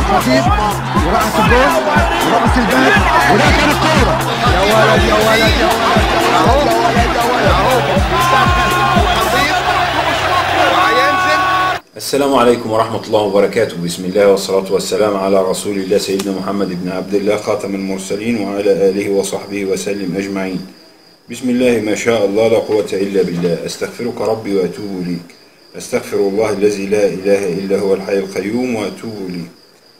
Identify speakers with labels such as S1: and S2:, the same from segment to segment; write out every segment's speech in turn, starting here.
S1: خطيب ورأس الجول ورأس الباب وده كان الكورة
S2: يا ولد يا ولد يا ولد يا ولد يا ولد يا ولد اهو بيسخن خطيب وهينزل
S3: السلام عليكم ورحمة الله وبركاته بسم الله والصلاة والسلام على رسول الله سيدنا محمد بن عبد الله خاتم المرسلين وعلى آله وصحبه وسلم أجمعين بسم الله ما شاء الله لا قوة إلا بالله أستغفرك ربي وأتوب إليك أستغفر الله الذي لا إله إلا هو الحي القيوم وأتوب إليه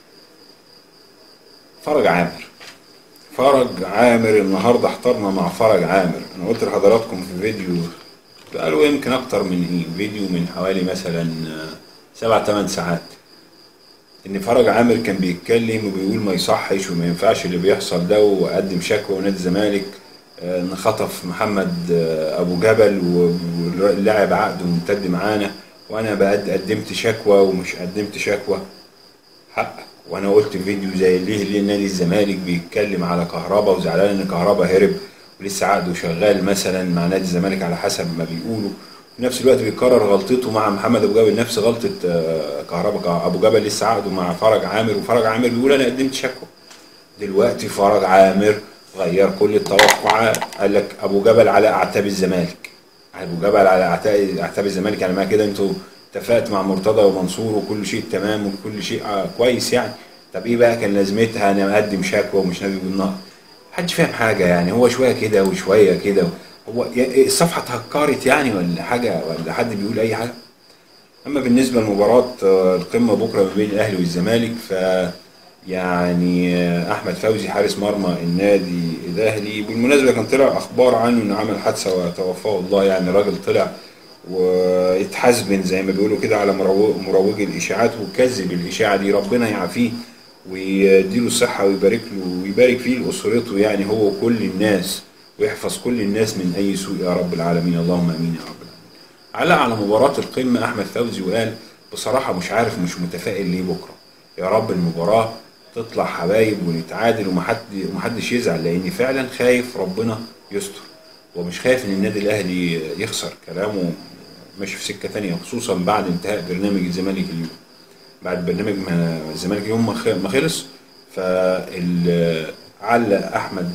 S3: فرج عامر فرج عامر النهاردة احترنا مع فرج عامر أنا قلت لحضراتكم في فيديو بقاله يمكن أكتر من إيه فيديو من حوالي مثلا آه، سبع تمن ساعات ان فرج عامر كان بيتكلم وبيقول ما يصحش وما ينفعش اللي بيحصل ده وقدم شكوى ونادي الزمالك آه، ان خطف محمد آه، ابو جبل و- واللاعب عقده ممتد معانا وانا بقد قدمت شكوى ومش قدمت شكوى حقك وانا قلت في فيديو زي ليه ليه نادي الزمالك بيتكلم على كهربا وزعلان ان كهربا هرب ولسه عقده شغال مثلا مع نادي الزمالك على حسب ما بيقولوا في نفس الوقت بيكرر غلطته مع محمد ابو جبل نفس غلطه آه، كهربا ابو جبل لسه عقده مع فرج عامر وفرج عامر بيقول انا قدمت شكوى دلوقتي فرج عامر غير كل التوقعات قال لك ابو جبل على اعتاب الزمالك ابو جبل على اعتاب اعتاب الزمالك يعني ما كده انتوا اتفقت مع مرتضى ومنصور وكل شيء تمام وكل شيء آه، كويس يعني طب ايه بقى كان لازمتها انا اقدم شكوى ومش نادي بالنهر محدش فاهم حاجه يعني هو شويه كده وشويه كده هو يا- الصفحه اتهكرت يعني ولا حاجه ولا حد بيقول اي حاجه اما بالنسبه لمباراه آه، القمه بكره ما بين الاهلي والزمالك ف يعني آه، احمد فوزي حارس مرمى النادي الاهلي بالمناسبه كان طلع اخبار عنه انه عمل حادثه وتوفاه الله يعني راجل طلع واتحاسبن زي ما بيقولوا كده على مروج مروج الاشاعات وكذب الاشاعه دي ربنا يعافيه ويديله الصحه ويبارك له ويبارك فيه لاسرته يعني هو وكل الناس ويحفظ كل الناس من اي سوء يا رب العالمين اللهم امين يا رب العالمين. علق على مباراه القمه احمد فوزي وقال بصراحه مش عارف مش متفائل ليه بكره يا رب المباراه تطلع حبايب ونتعادل ومحد ومحدش يزعل لاني فعلا خايف ربنا يستر ومش خايف ان النادي الاهلي يخسر كلامه ماشي في سكه ثانيه خصوصا بعد انتهاء برنامج الزمالك اليوم بعد برنامج ما الزمالك اليوم ما خ- ما خلص فعلق احمد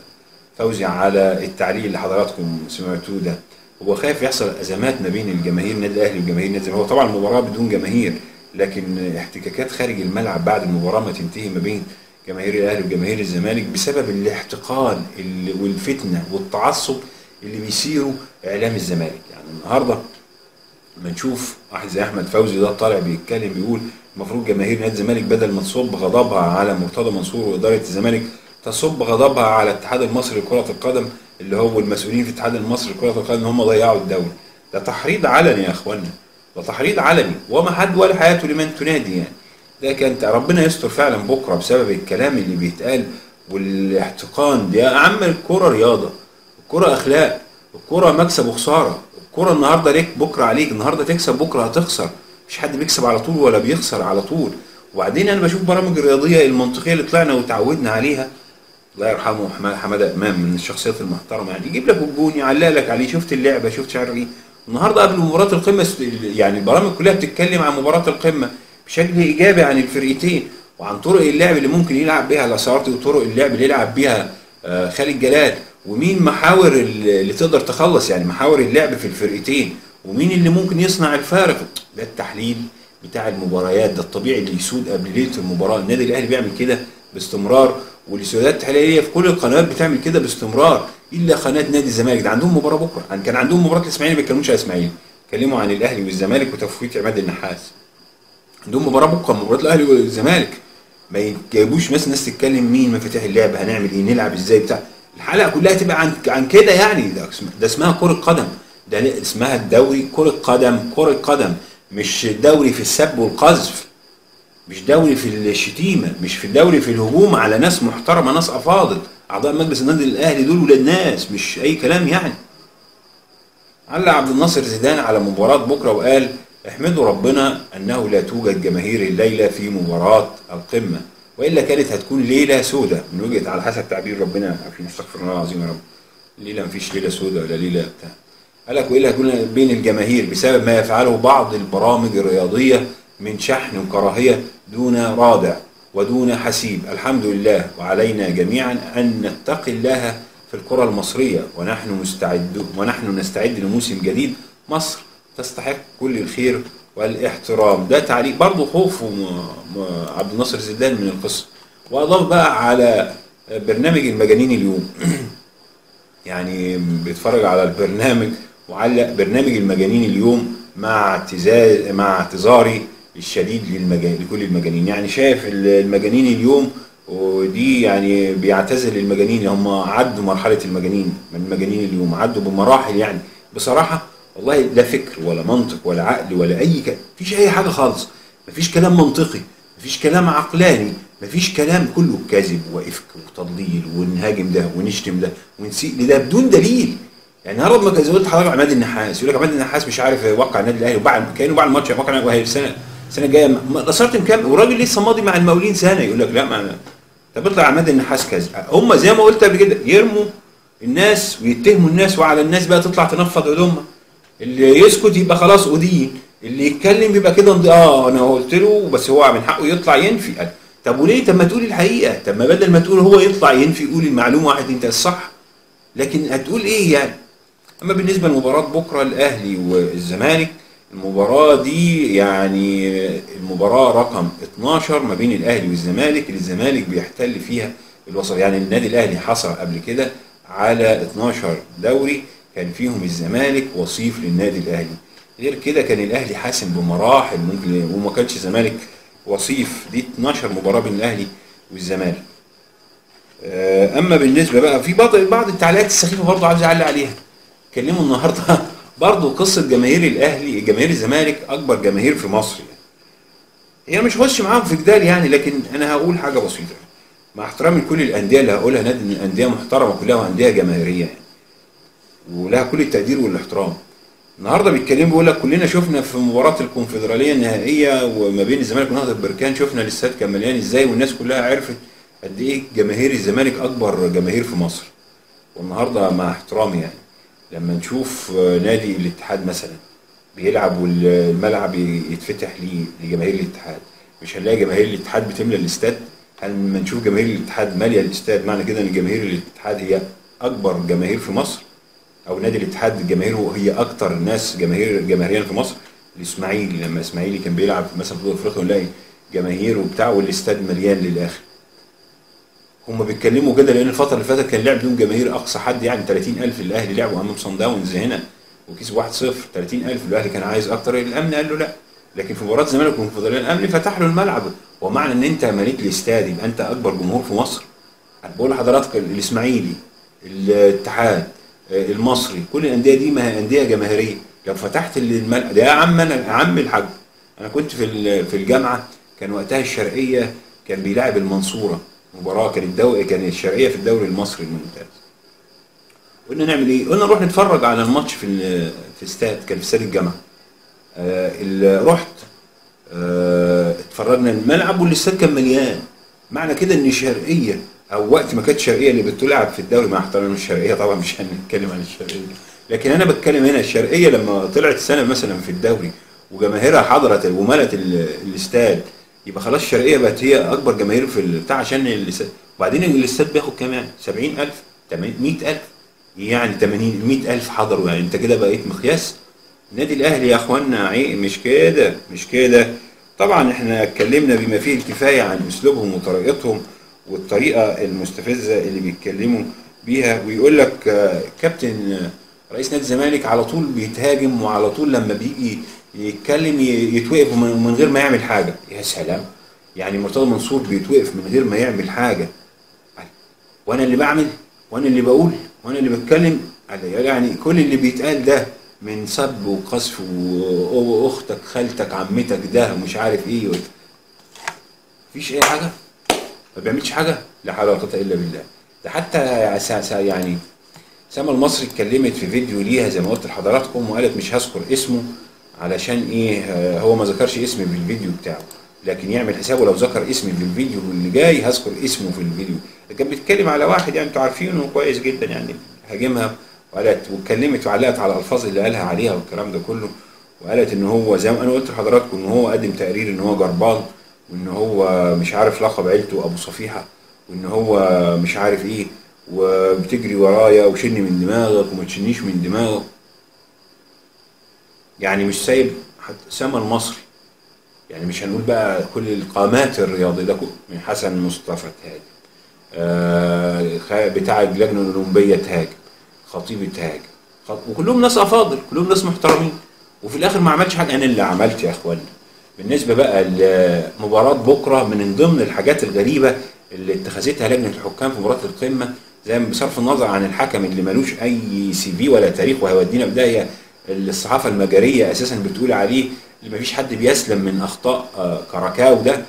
S3: فوزي على التعليق اللي حضراتكم سمعتوه ده هو خايف يحصل ازمات ما بين الجماهير النادي الاهلي وجماهير نادي الزمالك هو طبعا المباراه بدون جماهير لكن احتكاكات خارج الملعب بعد المباراه ما تنتهي ما بين جماهير الاهلي وجماهير الزمالك بسبب الاحتقان اللي- والفتنه والتعصب اللي بيثيره اعلام الزمالك يعني النهارده لما نشوف واحد زي احمد فوزي ده طالع بيتكلم بيقول المفروض جماهير نادي الزمالك بدل ما تصب غضبها على مرتضى منصور واداره الزمالك تصب غضبها على الاتحاد المصري لكره القدم اللي هو المسؤولين في الاتحاد المصري لكره القدم ان هم ضيعوا الدوري ده تحريض علني يا اخوانا ده تحريض علني وما حد ولا حياته لمن تنادي يعني ده كان ربنا يستر فعلا بكره بسبب الكلام اللي بيتقال والاحتقان ده يا عم الكوره رياضه الكوره اخلاق الكوره مكسب وخساره الكوره النهارده ليك بكره عليك النهارده تكسب بكره هتخسر مش حد بيكسب على طول ولا بيخسر على طول وبعدين انا بشوف برامج الرياضيه المنطقيه اللي طلعنا وتعودنا عليها الله يرحمه حما- حماده امام من الشخصيات المحترمه يعني يجيب لك الجون يعلق لك عليه شفت اللعبه شفت شعر ايه النهارده قبل مباراه القمه س- يعني البرامج كلها بتتكلم عن مباراه القمه بشكل ايجابي عن الفرقتين وعن طرق اللعب اللي ممكن يلعب بيها لاسارتي وطرق اللعب اللي يلعب بيها آه، خالد جلال ومين محاور اللي اللي تقدر تخلص يعني محاور اللعب في الفرقتين ومين اللي ممكن يصنع الفارق ده التحليل بتاع المباريات ده الطبيعي اللي يسود قبل ليله المباراه النادي الاهلي بيعمل كده باستمرار والسيادات التحليليه في كل القنوات بتعمل كده باستمرار الا قناه نادي الزمالك ده عندهم مباراه بكره يعني كان عندهم مباراه الاسماعيلي ما بيتكلموش على الاسماعيلي بيتكلموا عن الاهلي والزمالك وتفويت عماد النحاس عندهم مباراه بكره مباراه الاهلي والزمالك ما يجيبوش مثلا ناس تتكلم مين مفاتيح اللعب هنعمل ايه نلعب ازاي بتاع الحلقه كلها تبقى عن عن كده يعني ده, اسم- ده اسمها كره قدم ده ل- اسمها الدوري كره قدم كره قدم مش دوري في السب والقذف مش دوري في الشتيمه مش في الدوري في الهجوم على ناس محترمه ناس افاضل اعضاء مجلس النادي الاهلي دول ولاد ناس مش اي كلام يعني علق عبد الناصر زيدان على مباراة بكرة وقال احمدوا ربنا أنه لا توجد جماهير الليلة في مباراة القمة وإلا كانت هتكون ليلة سودة من وجهة على حسب تعبير ربنا عارفين استغفر الله العظيم يا رب ليلة مفيش ليلة سودة ولا ليلة بتاع قال لك وإلا هتكون بين الجماهير بسبب ما يفعله بعض البرامج الرياضية من شحن وكراهية دون رادع ودون حسيب الحمد لله وعلينا جميعا أن نتقي الله في الكرة المصرية ونحن مستعد ونحن نستعد لموسم جديد مصر تستحق كل الخير والاحترام ده تعليق برضه خوف وم- م- عبد الناصر زيدان من القصة وأضاف بقى على برنامج المجانين اليوم يعني بيتفرج على البرنامج وعلق برنامج المجانين اليوم مع اعتزاز مع اعتذاري الشديد للمجان لكل المجانين يعني شايف المجانين اليوم ودي يعني بيعتزل المجانين هم عدوا مرحلة المجانين من المجانين اليوم عدوا بمراحل يعني بصراحة والله لا فكر ولا منطق ولا عقل ولا أي كلام مفيش أي حاجة خالص مفيش كلام منطقي مفيش كلام عقلاني مفيش كلام كله كذب وإفك وتضليل ونهاجم ده ونشتم ده ونسيء لده بدون دليل يعني هرب ما كان زي ما قلت لحضرتك عماد النحاس يقول لك عماد النحاس مش عارف وقع النادي الاهلي وبعد كانه بعد الماتش وقع النادي- وهي السنه السنه الجايه ما قصرت كام والراجل لسه ماضي مع المقاولين سنه يقول لك لا ما طب اطلع عماد النحاس كذا هم زي ما قلت قبل كده يرموا الناس ويتهموا الناس وعلى الناس بقى تطلع تنفض هدومها اللي يسكت يبقى خلاص أدين اللي يتكلم يبقى كده نض- اه انا قلت له بس هو من حقه يطلع ينفي قال طب وليه طب ما تقول الحقيقه طب ما بدل ما تقول هو يطلع ينفي يقول المعلومه واحد انت الصح لكن هتقول ايه يعني اما بالنسبه لمباراه بكره الاهلي والزمالك المباراه دي يعني المباراه رقم 12 ما بين الاهلي والزمالك اللي الزمالك بيحتل فيها الوسط يعني النادي الاهلي حصل قبل كده على 12 دوري كان فيهم الزمالك وصيف للنادي الاهلي غير كده كان الاهلي حاسم بمراحل ممكن وما كانش الزمالك وصيف دي 12 مباراه بين الاهلي والزمالك آه، اما بالنسبه بقى في بعض بعض التعليقات السخيفه برضه عايز اعلق عليها اتكلموا النهارده برضه قصه جماهير الاهلي جماهير الزمالك اكبر جماهير في مصر يعني هي مش هخش معاهم في جدال يعني لكن انا هقول حاجه بسيطه مع احترامي لكل الانديه اللي هقولها نادي من الانديه محترمه كلها انديه جماهيريه يعني ولها كل التقدير والاحترام النهارده بيتكلموا بيقول لك كلنا شفنا في مباراه الكونفدراليه النهائيه وما بين الزمالك ونهضه بركان شفنا الاستاد كان مليان ازاي والناس كلها عرفت قد ايه جماهير الزمالك اكبر جماهير في مصر والنهارده مع احترامي يعني لما نشوف نادي الاتحاد مثلا بيلعب والملعب يتفتح ليه لجماهير الاتحاد مش هنلاقي جماهير الاتحاد بتملى الاستاد هل لما نشوف جماهير الاتحاد ماليه الاستاد معنى كده ان جماهير الاتحاد هي اكبر جماهير في مصر او نادي الاتحاد جماهيره هي اكتر الناس جماهير جماهيريا في مصر الاسماعيلي لما اسماعيلي كان بيلعب مثلا في افريقيا ونلاقي جماهيره وبتاع والاستاد مليان للاخر هم بيتكلموا كده لان الفتره اللي فاتت كان لعب بدون جماهير اقصى حد يعني 30000 الاهلي لعبوا امام صن داونز هنا وكسب 1-0 30000 الاهلي كان عايز اكتر الامن قال له لا لكن في مباراه الزمالك والكونفدراليه الامن فتح له الملعب ومعنى ان انت مليك الاستاد يبقى انت اكبر جمهور في مصر أنا بقول لحضراتك الاسماعيلي الاتحاد المصري كل الانديه دي ما هي انديه جماهيريه لو فتحت الملعب ده يا عم انا يا عم الحاج انا كنت في ال- في الجامعه كان وقتها الشرقيه كان بيلاعب المنصوره مباراه كانت الدوري كان الشرقيه في الدوري المصري الممتاز قلنا نعمل ايه؟ قلنا نروح نتفرج على الماتش في ال- في استاد كان في استاد الجامعه آه ال- رحت آه اتفرجنا الملعب والاستاد كان مليان معنى كده ان الشرقيه او وقت ما كانت الشرقيه اللي بتلعب في الدوري مع احترام الشرقيه طبعا مش هنتكلم عن الشرقيه لكن انا بتكلم هنا الشرقيه لما طلعت سنه مثلا في الدوري وجماهيرها حضرت وملت ال- الاستاد يبقى خلاص الشرقيه بقت هي اكبر جماهير في البتاع عشان الاستاد وبعدين الاستاد بياخد كام يعني 70000 100000 يعني 80 100000 حضروا يعني انت كده بقيت مقياس النادي الاهلي يا اخوانا عي- مش كده مش كده طبعا احنا اتكلمنا بما فيه الكفايه عن اسلوبهم وطريقتهم والطريقه المستفزه اللي بيتكلموا بيها ويقول لك آه، كابتن آه، رئيس نادي الزمالك على طول بيتهاجم وعلى طول لما بيجي يتكلم ي- يتوقف من من غير ما يعمل حاجه يا سلام يعني مرتضى منصور بيتوقف من غير ما يعمل حاجه وانا اللي بعمل وانا اللي بقول وانا اللي بتكلم يعني كل اللي بيتقال ده من سب وقذف و- واختك خالتك عمتك ده ومش عارف ايه و- مفيش اي حاجه ما بيعملش حاجه لا حول ولا قوه الا بالله ده حتى سا- سا- يعني سما المصري اتكلمت في فيديو ليها زي ما قلت لحضراتكم وقالت مش هذكر اسمه علشان ايه آه، هو ما ذكرش اسمي في الفيديو بتاعه لكن يعمل حسابه لو ذكر اسمي في الفيديو اللي جاي هذكر اسمه في الفيديو كان بيتكلم على واحد يعني انتوا عارفينه كويس جدا يعني هاجمها وقالت واتكلمت وعلقت على الالفاظ اللي قالها عليها والكلام ده كله وقالت ان هو زي ما انا قلت لحضراتكم ان هو قدم تقرير ان هو جربان وان هو مش عارف لقب عيلته ابو صفيحه وان هو مش عارف ايه وبتجري ورايا وشني من دماغك وما تشنيش من دماغك يعني مش سايب حتى سما المصري يعني مش هنقول بقى كل القامات الرياضيه ده كله من حسن مصطفى تهاجم آه خ- بتاع اللجنه الاولمبيه تهاجم خطيب تهاجم خط- وكلهم ناس افاضل كلهم ناس محترمين وفي الاخر ما عملتش حاجه انا اللي عملت يا اخوانا بالنسبه بقى لمباراه بكره من ضمن الحاجات الغريبه اللي اتخذتها لجنه الحكام في مباراه القمه زي ما بصرف النظر عن الحكم اللي ملوش اي سي في ولا تاريخ وهيودينا بدايه الصحافه المجريه اساسا بتقول عليه اللي مفيش حد بيسلم من اخطاء آه، كاراكاو ده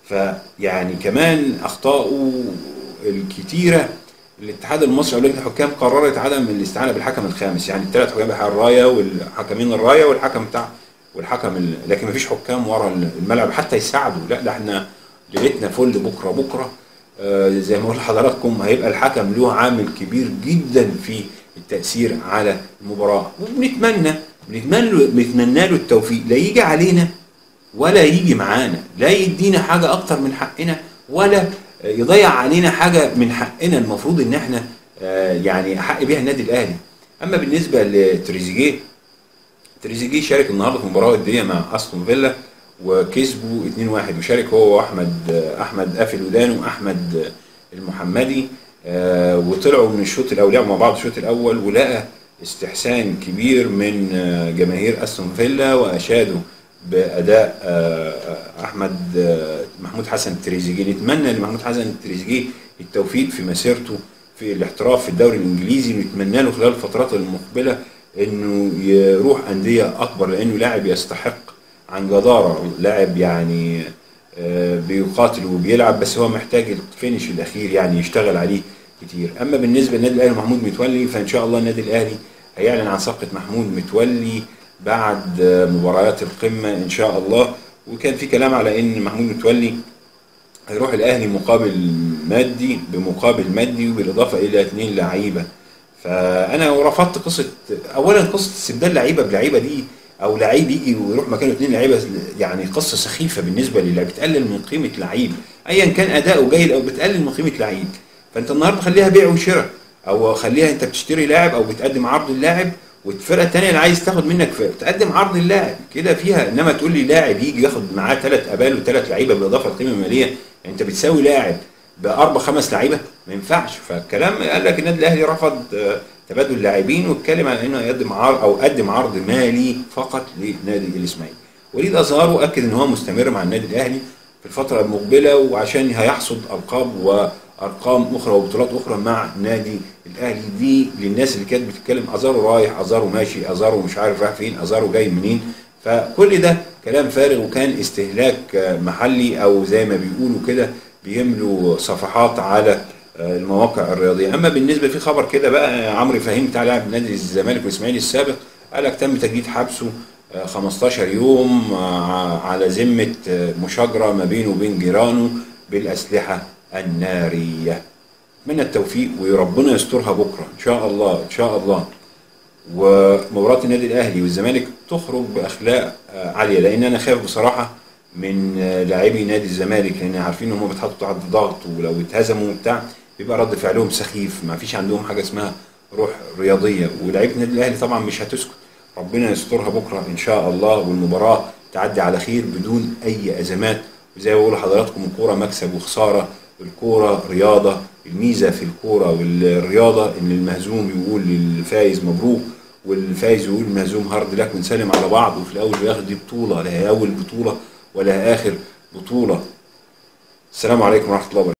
S3: فيعني كمان اخطائه الكتيره الاتحاد المصري او لجنه الحكام قررت عدم الاستعانه بالحكم الخامس يعني الثلاث حكام بتاع الرايه والحكمين الرايه والحكم بتاع والحكم ال... لكن مفيش حكام ورا الملعب حتى يساعدوا لا ده احنا ليلتنا فل بكره بكره آه زي ما قلت لحضراتكم هيبقى الحكم له عامل كبير جدا في التاثير على المباراه وبنتمنى بنتمنى له بنتمنى له التوفيق لا يجي علينا ولا يجي معانا لا يدينا حاجة أكتر من حقنا ولا يضيع علينا حاجة من حقنا المفروض إن إحنا آه، يعني حق بيها النادي الأهلي أما بالنسبة لتريزيجيه تريزيجيه شارك النهارده في مباراة ودية مع أستون فيلا وكسبوا 2-1 وشارك هو وأحمد آه، أحمد قافل ودان وأحمد آه، المحمدي آه، وطلعوا من الشوط الأول لعبوا مع بعض الشوط الأول ولقى استحسان كبير من آه، جماهير أستون فيلا وأشادوا باداء آه، احمد آه، محمود حسن التريزيجيه نتمنى لمحمود حسن التريزيجيه التوفيق في مسيرته في الاحتراف في الدوري الانجليزي نتمنى له خلال الفترات المقبله انه يروح انديه اكبر لانه لاعب يستحق عن جداره لاعب يعني آه، بيقاتل وبيلعب بس هو محتاج الفينش الاخير يعني يشتغل عليه كتير اما بالنسبه للنادي الاهلي ومحمود متولي فان شاء الله النادي الاهلي هيعلن عن صفقه محمود متولي بعد مباريات القمه ان شاء الله وكان في كلام على ان محمود متولي هيروح الاهلي مقابل مادي بمقابل مادي وبالاضافه الى اثنين لعيبه فانا رفضت قصه اولا قصه استبدال لعيبه بلعيبه دي او لعيب يجي ويروح مكانه اثنين لعيبه يعني قصه سخيفه بالنسبه للعيب بتقلل من قيمه لعيب ايا كان اداؤه جيد او بتقلل من قيمه لعيب فانت النهارده خليها بيع وشراء او خليها انت بتشتري لاعب او بتقدم عرض اللاعب والفرقه الثانيه اللي عايز تاخد منك فرق تقدم عرض اللاعب كده فيها انما تقول لي لاعب يجي ياخد معاه ثلاث ابال وثلاث لعيبه بالاضافه للقيمه الماليه يعني انت بتساوي لاعب باربع خمس لعيبه ما ينفعش فالكلام قال لك النادي الاهلي رفض آه، تبادل اللاعبين واتكلم عن انه يقدم عرض او قدم عرض مالي فقط لنادي الاسماعيلي وليد ازهار اكد ان هو مستمر مع النادي الاهلي في الفتره المقبله وعشان هيحصد القاب وارقام اخرى وبطولات اخرى مع نادي الاهلي دي للناس اللي كانت بتتكلم ازارو رايح ازارو ماشي ازارو مش عارف رايح فين ازارو جاي منين فكل ده كلام فارغ وكان استهلاك آه، محلي او زي ما بيقولوا كده بيملوا صفحات على آه، المواقع الرياضيه اما بالنسبه في خبر كده بقى عمرو فهيم بتاع لاعب نادي الزمالك والاسماعيلي السابق قال لك تم تجديد حبسه آه، 15 يوم آه، على ذمه آه، مشاجره ما بينه وبين جيرانه بالاسلحه الناريه اتمنى التوفيق وربنا يسترها بكره ان شاء الله ان شاء الله ومباراه النادي الاهلي والزمالك تخرج باخلاق آه، عاليه لان انا خايف بصراحه من آه، لاعبي نادي الزمالك لان عارفين ان هم بيتحطوا تحت ضغط ولو اتهزموا وبتاع بيبقى رد فعلهم سخيف ما فيش عندهم حاجه اسمها روح رياضيه ولاعيبه النادي الاهلي طبعا مش هتسكت ربنا يسترها بكره ان شاء الله والمباراه تعدي على خير بدون اي ازمات وزي ما بقول لحضراتكم الكوره مكسب وخساره الكوره رياضه الميزه في الكوره والرياضه ان المهزوم يقول للفايز مبروك والفايز يقول المهزوم هارد لك ونسلم على بعض وفي الاول والاخر دي بطوله لا هي اول بطوله ولا هي اخر بطوله السلام عليكم ورحمه الله وبركاته